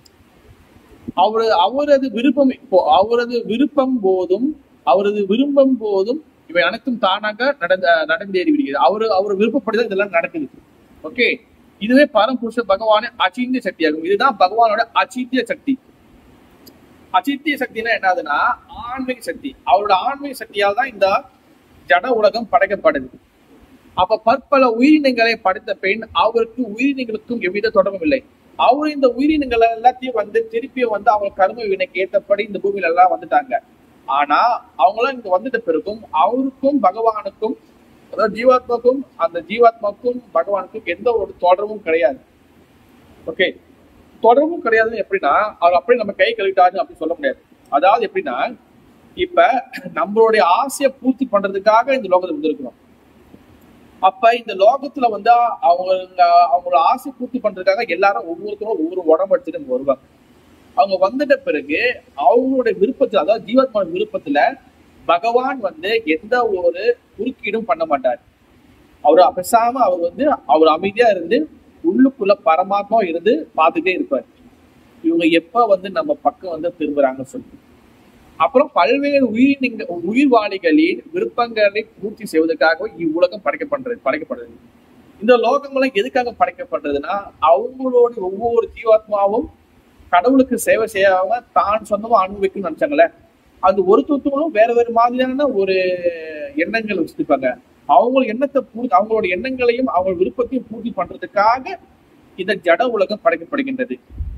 அவரு அவரது விருப்பம் இப்போ அவரது விருப்பம் போதும் அவரது விரும்பம் போதும் இவை அனைத்தும் தானாக நடந்த நடந்தேறி விடுகிறது அவரு அவர் விருப்பப்படிதான் இதெல்லாம் நடக்குது ஓகே இதுவே பரம்புருஷ பகவான அச்சிந்திய சக்தியாகும் இதுதான் பகவானோட அச்சிந்திய சக்தி அச்சித்திய சக்தினா என்னதுன்னா ஆன்மீக சக்தி அவரோட ஆன்மீக சக்தியால் தான் இந்த ஜட உலகம் படைக்கப்படுது அப்ப பற்பல உயிரினங்களை படைத்த பெண் அவருக்கு உயிரினங்களுக்கும் எவ்வித தொடர்பும் இல்லை அவர் இந்த உயிரினங்கள் எல்லாத்தையும் வந்து திருப்பியும் வந்து அவங்க கரும வினைக்கு ஏற்றபடி இந்த பூமியில எல்லாம் வந்துட்டாங்க ஆனா அவங்களாம் இங்க வந்துட்ட பிறகும் அவருக்கும் பகவானுக்கும் அதாவது ஜீவாத்மாக்கும் அந்த ஜீவாத்மாக்கும் பகவானுக்கும் எந்த ஒரு தொடர்பும் கிடையாது ஓகே தொடர்பும் கிடையாதுன்னு எப்படின்னா அவர் அப்படியே நம்ம கை கழுவிட்டாரு அப்படின்னு சொல்ல முடியாது அதாவது எப்படின்னா இப்ப நம்மளுடைய ஆசையை பூர்த்தி பண்றதுக்காக இந்த லோகத்துல வந்திருக்கிறோம் அப்ப இந்த லோகத்துல வந்து அவங்க அவங்களோட ஆசை பூர்த்தி பண்றதுக்காக எல்லாரும் ஒவ்வொருத்தரும் ஒவ்வொரு உடம்பு எடுத்துட்டு இங்க வருவாங்க அவங்க வந்துட்ட பிறகு அவங்களுடைய விருப்பத்துல அதாவது ஜீவாத்மான விருப்பத்துல பகவான் வந்து எந்த ஒரு குறுக்கீடும் பண்ண மாட்டார் அவர் பேசாம அவர் வந்து அவர் அமைதியா இருந்து உள்ளுக்குள்ள பரமாத்மா இருந்து பார்த்துட்டே இருப்பார் இவங்க எப்ப வந்து நம்ம பக்கம் வந்து திரும்புறாங்க சொல்லி அப்புறம் பல்வேறு உயிரினங்க உயிர்வாளிகளின் விருப்பங்களை பூர்த்தி செய்வதற்காக இவ்வுலகம் படைக்கப்படுறது படைக்கப்படுறது இந்த லோகங்களும் எதுக்காக படைக்கப்படுறதுன்னா அவங்களோட ஒவ்வொரு ஜீவாத்மாவும் கடவுளுக்கு சேவை செய்யாம தான் சொந்தமா அனுபவிக்கணும்னு நினைச்சாங்களே அந்த ஒரு தத்துவங்களும் வேற வேற மாதிரியான ஒரு எண்ணங்கள் வச்சிருப்பாங்க அவங்க எண்ணத்தை பூர்த்தி அவங்களோட எண்ணங்களையும் அவங்க விருப்பத்தையும் பூர்த்தி பண்றதுக்காக இந்த ஜட உலகம் படைக்கப்படுகின்றது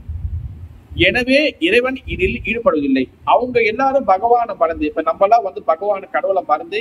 எனவே இறைவன் இதில் ஈடுபடுவதில்லை அவங்க எல்லாரும் பகவானை மறந்து இப்ப நம்ம எல்லாம் வந்து பகவான கடவுளை மறந்து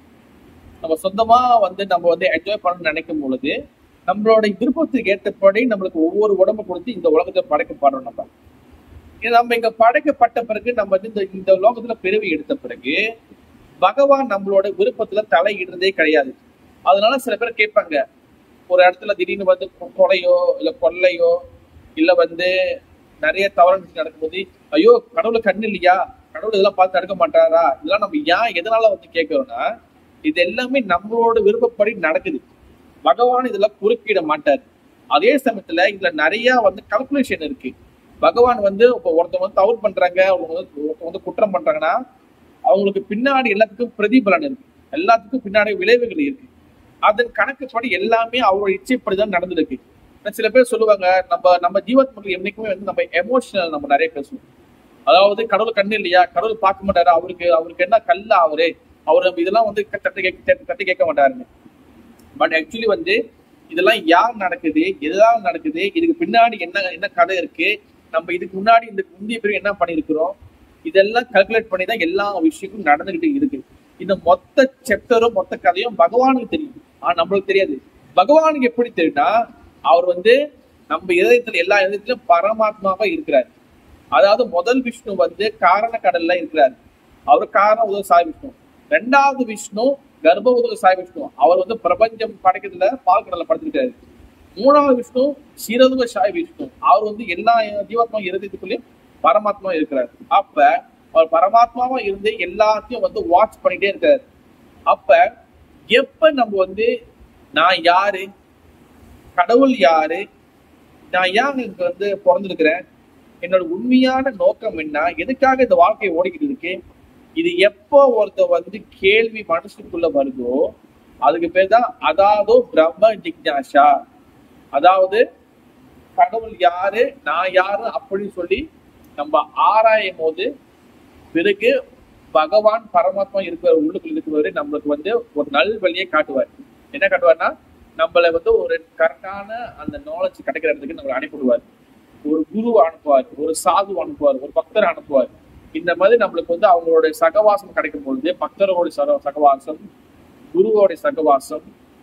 நம்ம சொந்தமா வந்து நம்ம வந்து என்ஜாய் பண்ணணும்னு நினைக்கும் பொழுது நம்மளோட விருப்பத்துக்கு ஏற்றபடி நம்மளுக்கு ஒவ்வொரு உடம்பு கொடுத்து இந்த உலகத்தை படைக்கப்படுறோம் நம்ம நம்ம இங்க படைக்கப்பட்ட பிறகு நம்ம வந்து இந்த இந்த லோகத்துல பிறவி எடுத்த பிறகு பகவான் நம்மளோட விருப்பத்துல தலையிடுறதே கிடையாது அதனால சில பேர் கேட்பாங்க ஒரு இடத்துல திடீர்னு வந்து கொலையோ இல்ல கொள்ளையோ இல்ல வந்து நிறைய தவறான விஷயம் நடக்கும்போது ஐயோ கடவுளை கண்ணு இல்லையா கடவுள் இதெல்லாம் பார்த்து தடுக்க மாட்டாரா இதெல்லாம் நம்ம ஏன் எதனால வந்து கேட்கிறோம்னா இது எல்லாமே நம்மளோட விருப்பப்படி நடக்குது பகவான் இதெல்லாம் குறுக்கிட மாட்டார் அதே சமயத்துல இதுல நிறைய வந்து கல்குலேஷன் இருக்கு பகவான் வந்து இப்போ ஒருத்தவங்க வந்து தவறு பண்றாங்க அவங்க வந்து ஒருத்தவங்க வந்து குற்றம் பண்றாங்கன்னா அவங்களுக்கு பின்னாடி எல்லாத்துக்கும் பிரதிபலன் இருக்கு எல்லாத்துக்கும் பின்னாடி விளைவுகள் இருக்கு அதன் கணக்குப்படி எல்லாமே அவரோட இச்சைப்படிதான் நடந்திருக்கு சில பேர் சொல்லுவாங்க நம்ம நம்ம ஜீவாத்மக்கள் என்னைக்குமே வந்து நம்ம எமோஷனல் நம்ம நிறைய பேசுவோம் அதாவது கடவுள் கண்ணு இல்லையா கடவுள் பார்க்க மாட்டாரு அவருக்கு அவருக்கு என்ன கல்ல அவரு அவர் நம்ம இதெல்லாம் வந்து தட்டி கேட்க தட்டி கேட்க மாட்டாருங்க பட் ஆக்சுவலி வந்து இதெல்லாம் யார் நடக்குது எதெல்லாம் நடக்குது இதுக்கு பின்னாடி என்ன என்ன கதை இருக்கு நம்ம இதுக்கு முன்னாடி இந்த முந்தைய பிறகு என்ன பண்ணிருக்கிறோம் இதெல்லாம் கல்குலேட் பண்ணி தான் எல்லா விஷயமும் நடந்துகிட்டு இருக்கு இந்த மொத்த செப்டரும் மொத்த கதையும் பகவானுக்கு தெரியும் ஆனா நம்மளுக்கு தெரியாது பகவானுக்கு எப்படி தெரியும்னா அவர் வந்து நம்ம இதயத்துல எல்லா இதயத்திலும் பரமாத்மாவா இருக்கிறார் அதாவது முதல் விஷ்ணு வந்து காரண கடல்ல இருக்கிறார் அவர் காரண உதவ சாய் விஷ்ணு ரெண்டாவது விஷ்ணு கர்ப்ப உதவ சாய் விஷ்ணு அவர் வந்து பிரபஞ்சம் படைக்கிறதுல பால் கடல்ல படுத்துக்கிட்டாரு மூணாவது விஷ்ணு சிரதுவ சாய் விஷ்ணு அவர் வந்து எல்லா ஜீவாத்மா இருதயத்துக்குள்ளேயும் பரமாத்மா இருக்கிறார் அப்ப அவர் பரமாத்மாவா இருந்து எல்லாத்தையும் வந்து வாட்ச் பண்ணிட்டே இருக்காரு அப்ப எப்ப நம்ம வந்து நான் யாரு கடவுள் யாரு நான் ஏன் இங்க வந்து பிறந்திருக்கிறேன் என்னோட உண்மையான நோக்கம் என்ன எதுக்காக இந்த வாழ்க்கையை ஓடிக்கிட்டு இருக்கு இது எப்போ ஒருத்தர் வந்து கேள்வி மனசுக்குள்ள வருதோ அதுக்கு பேர் தான் அதாவது பிரம்ம ஜிக்னாஷா அதாவது கடவுள் யாரு நான் யாரு அப்படின்னு சொல்லி நம்ம ஆராயும் போது பிறகு பகவான் பரமாத்மா இருக்கிற உள்ளுக்குள்ள இருக்கிறவரு நம்மளுக்கு வந்து ஒரு நல் வழியை காட்டுவார் என்ன காட்டுவார்னா நம்மளை வந்து ஒரு கரெக்டான அந்த நாலேஜ் கிடைக்கிற இடத்துக்கு நம்மளை அனுப்பிவிடுவார் ஒரு குரு அனுப்புவார் ஒரு சாது அனுப்புவார் ஒரு பக்தர் அனுப்புவார் இந்த மாதிரி நம்மளுக்கு வந்து அவங்களோட சகவாசம் கிடைக்கும் பொழுது பக்தரோட சக சகவாசம் குருவோட சகவாசம்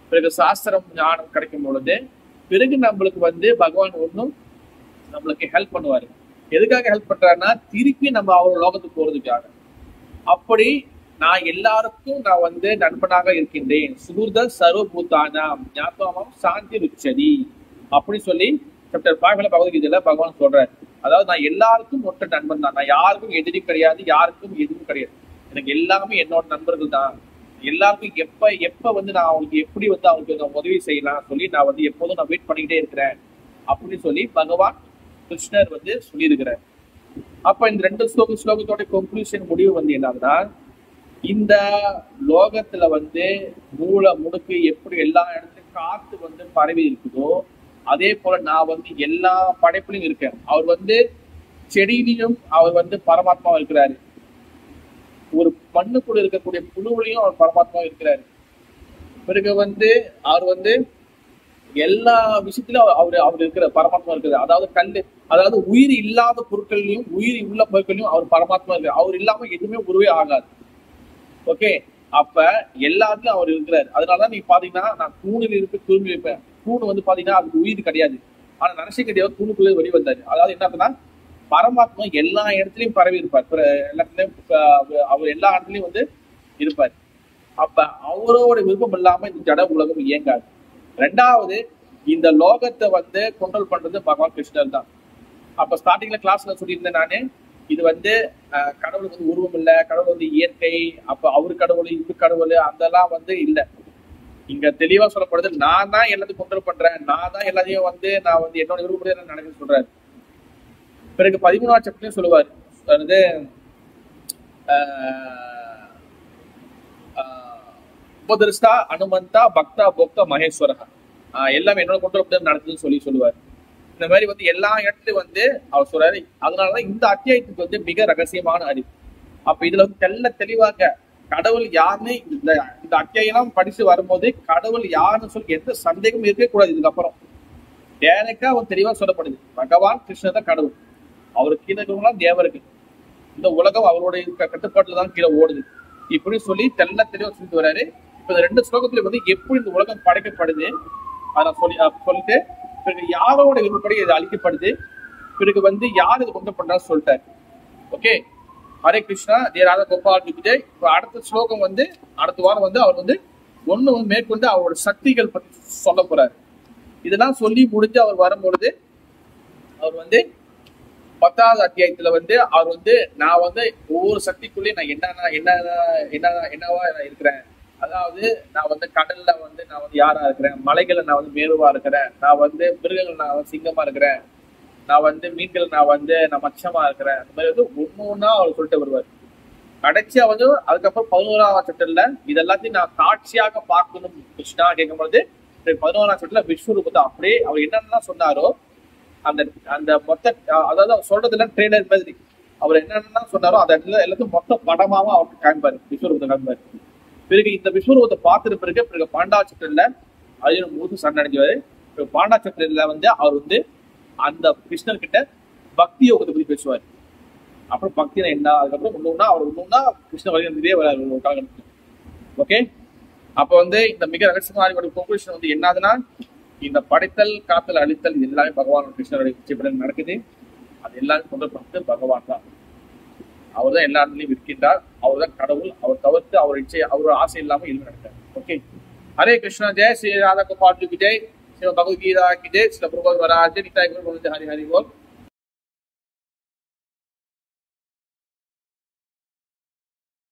பிறகு சாஸ்திரம் ஞானம் கிடைக்கும் பொழுது பிறகு நம்மளுக்கு வந்து பகவான் ஒன்றும் நம்மளுக்கு ஹெல்ப் பண்ணுவாரு எதுக்காக ஹெல்ப் பண்றாருன்னா திருப்பி நம்ம அவர் லோகத்துக்கு போறதுக்காக அப்படி நான் எல்லாருக்கும் நான் வந்து நண்பனாக இருக்கின்றேன் சுகுர்த சர்வபூதானாம் ஞாபகம் சாந்தி ருச்சதி அப்படி சொல்லி சாப்டர் ஃபைவ்ல பகவத்கீதையில பகவான் சொல்றாரு அதாவது நான் எல்லாருக்கும் ஒற்ற நண்பன் தான் நான் யாருக்கும் எதிரி கிடையாது யாருக்கும் எதுவும் கிடையாது எனக்கு எல்லாமே என்னோட நண்பர்கள் தான் எல்லாருக்கும் எப்ப எப்ப வந்து நான் அவங்களுக்கு எப்படி வந்து அவங்களுக்கு நான் உதவி செய்யலாம் சொல்லி நான் வந்து எப்போதும் நான் வெயிட் பண்ணிக்கிட்டே இருக்கிறேன் அப்படின்னு சொல்லி பகவான் கிருஷ்ணர் வந்து சொல்லியிருக்கிறார் அப்ப இந்த ரெண்டு ஸ்லோக ஸ்லோகத்தோட கன்க்ளூஷன் முடிவு வந்து என்னன்னா இந்த லோகத்துல வந்து மூல முடுக்கு எப்படி எல்லா இடத்துலயும் காத்து வந்து பரவி இருக்குதோ அதே போல நான் வந்து எல்லா படைப்புலையும் இருக்கேன் அவர் வந்து செடியிலையும் அவர் வந்து பரமாத்மாவா இருக்கிறாரு ஒரு மண்ணுக்குள்ள இருக்கக்கூடிய புழுவிலையும் அவர் பரமாத்மா இருக்கிறாரு பிறகு வந்து அவர் வந்து எல்லா விஷயத்திலும் அவர் அவர் இருக்கிற பரமாத்மா இருக்குது அதாவது கல்லு அதாவது உயிர் இல்லாத பொருட்கள்லையும் உயிர் உள்ள பொருட்களையும் அவர் பரமாத்மா இருக்கு அவர் இல்லாம எதுவுமே உருவே ஆகாது ஓகே அப்ப எல்லாத்துலயும் அவர் இருக்கிறார் அதனாலதான் நீங்க பாத்தீங்கன்னா நான் தூணில் இருப்பேன் தூணில் இருப்பேன் தூண் வந்து பாத்தீங்கன்னா அதுக்கு உயிர் கிடையாது ஆனா நரசிங்க தேவர் தூணுக்குள்ளே வெளி வந்தாரு அதாவது என்ன பரமாத்மா எல்லா இடத்துலயும் பரவி இருப்பார் பிற- எல்லாத்துலயும் அஹ் அவர் எல்லா இடத்துலயும் வந்து இருப்பார் அப்ப அவரோட விருப்பம் இல்லாம இந்த ஜட உலகம் இயங்காது ரெண்டாவது இந்த லோகத்தை வந்து கண்ட்ரோல் பண்றது பகவான் கிருஷ்ணர் தான் அப்ப ஸ்டார்டிங்ல கிளாஸ்ல சொல்லியிருந்தேன் நானு இது வந்து அஹ், கடவுள் வந்து உருவம் இல்ல கடவுள் வந்து இயற்கை அப்ப அவர் கடவுள் இவர் கடவுள் அதெல்லாம் வந்து இல்ல இங்க தெளிவா சொல்லப்படுது நான் தான் எல்லாத்தையும் கண்ட்ரோல் பண்றேன் நான் தான் எல்லாத்தையும் வந்து நான் வந்து என்னோட விருப்பப்படி நான் நடக்குன்னு சொல்றாரு பிறகு பதிமூணாவது சாப்டர்லயும் சொல்லுவார் அதாவது ஆஹ், ஆஹ், உபதிருஷ்டா அனுமந்தா பக்தா போக்தா மகேஸ்வரகா ஆஹ், எல்லாமே என்னோட கொண்டு நடக்குதுன்னு சொல்லி சொல்லுவார் இந்த மாதிரி வந்து எல்லா இடத்துலயும் வந்து அவர் சொல்றாரு அதனாலதான் இந்த அத்தியாயத்துக்கு வந்து மிக ரகசியமான அறிவு அப்ப இதுல வந்து தெள்ள தெளிவாக கடவுள் யாருன்னு இந்த இந்த அத்தியாயம் படிச்சு வரும்போது கடவுள் யாருன்னு சொல்லி எந்த சந்தேகமும் இருக்கவே கூடாது இதுக்கப்புறம் டேரக்டா அவன் தெளிவா சொல்லப்படுது பகவான் கிருஷ்ணர் தான் கடவுள் அவருக்கு கீழே இருக்கிறவங்களாம் தேவருக்கு இந்த உலகம் அவருடைய க- கட்டுப்பாட்டுல தான் கீழே ஓடுது இப்படி சொல்லி தெள்ள தெளிவா சொல்லிட்டு வராரு இப்ப இந்த ரெண்டு ஸ்லோகத்துல வந்து எப்படி இந்த உலகம் படைக்கப்படுது அதை நான் சொல்லி அஹ் சொல்லிட்டு பிறகு யாரோட விருப்பப்படி இது அழிக்கப்படுது பிறகு வந்து யார் இது கொண்டு பண்றான்னு சொல்லிட்டாரு ஓகே ஹரே கிருஷ்ணா ஜெய ராதா கோபால் விஜய் இப்போ அடுத்த ஸ்லோகம் வந்து அடுத்த வாரம் வந்து அவர் வந்து ஒண்ணு வந்து மேற்கொண்டு அவரோட சக்திகள் பத்தி சொல்ல போறாரு இதெல்லாம் சொல்லி முடிஞ்சு அவர் வரும்பொழுது அவர் வந்து பத்தாவது அத்தியாயத்துல வந்து அவர் வந்து நான் வந்து ஒவ்வொரு சக்திக்குள்ளேயும் நான் என்னென்ன என்ன என்ன என்னவா நான் இருக்கிறேன் அதாவது நான் வந்து கடல்ல வந்து நான் வந்து யாரா இருக்கிறேன் மலைகள்ல நான் வந்து மேருவா இருக்கிறேன் நான் வந்து மிருகங்கள் நான் வந்து சிங்கமா இருக்கிறேன் நான் வந்து மீன்கள் நான் வந்து நான் மச்சமா இருக்கிறேன் அந்த மாதிரி வந்து ஒண்ணு ஒண்ணா அவர் சொல்லிட்டு வருவார் கடைசியா வந்து அதுக்கப்புறம் பதினோராம் சட்டத்துல இது எல்லாத்தையும் நான் காட்சியாக பார்க்கணும் கிருஷ்ணா கேட்கும்போது பதினோராம் சட்டத்துல விஸ்வரூபத்தை அப்படியே அவர் என்னென்னலாம் சொன்னாரோ அந்த அந்த மொத்த அஹ் அதாவது அவர் சொல்றதுல ட்ரெய்லர் மாதிரி அவர் என்னென்னலாம் சொன்னாரோ அந்த இடத்துல எல்லாத்தையும் மொத்த படமாவும் அவருக்கு காமிப்பாரு விஸ்வரூபத்தை காமிப்பாரு பிறகு இந்த விஸ்வரூபத்தை பார்த்துட்டு பிறகு பிறகு பாண்டா சட்டத்துல அர்ஜுனன் மூத்து சண்டை அடைஞ்சுவாரு பிறகு பாண்டா சட்டத்துல வந்து அவர் வந்து அந்த கிருஷ்ணர் கிட்ட பக்தி யோகத்தை பத்தி பேசுவார் அப்புறம் பக்தினா என்ன அதுக்கப்புறம் ஒண்ணுன்னா அவர் ஒண்ணுன்னா கிருஷ்ண வழிநடத்திலே வராரு ஒரு காலகட்டத்தில் ஓகே அப்ப வந்து இந்த மிக ரகசியமான கன்க்ளூஷன் வந்து என்னதுன்னா இந்த படைத்தல் காத்தல் அழித்தல் இது எல்லாமே பகவான் கிருஷ்ணருடைய உச்சப்படன் நடக்குது அது எல்லாமே கொண்டு பண்றது பகவான் தான் அவர் தான் எல்லா இடத்துலையும் இருக்கின்றார் அவர் தான் கடவுள் அவர் தவிர்த்து அவர் இச்சை அவரோட ஆசை இல்லாம எதுவும் நடக்காது ஓகே ஹரே கிருஷ்ணா ஜெய் ஸ்ரீ ராதா கோபால் ஜி விஜய் ஸ்ரீ பகவத்கீதா கி ஜெய் ஸ்ரீ பிரபு வராஜ் நிதாய் குரு கோவிந்த் ஹரி ஹரி போல்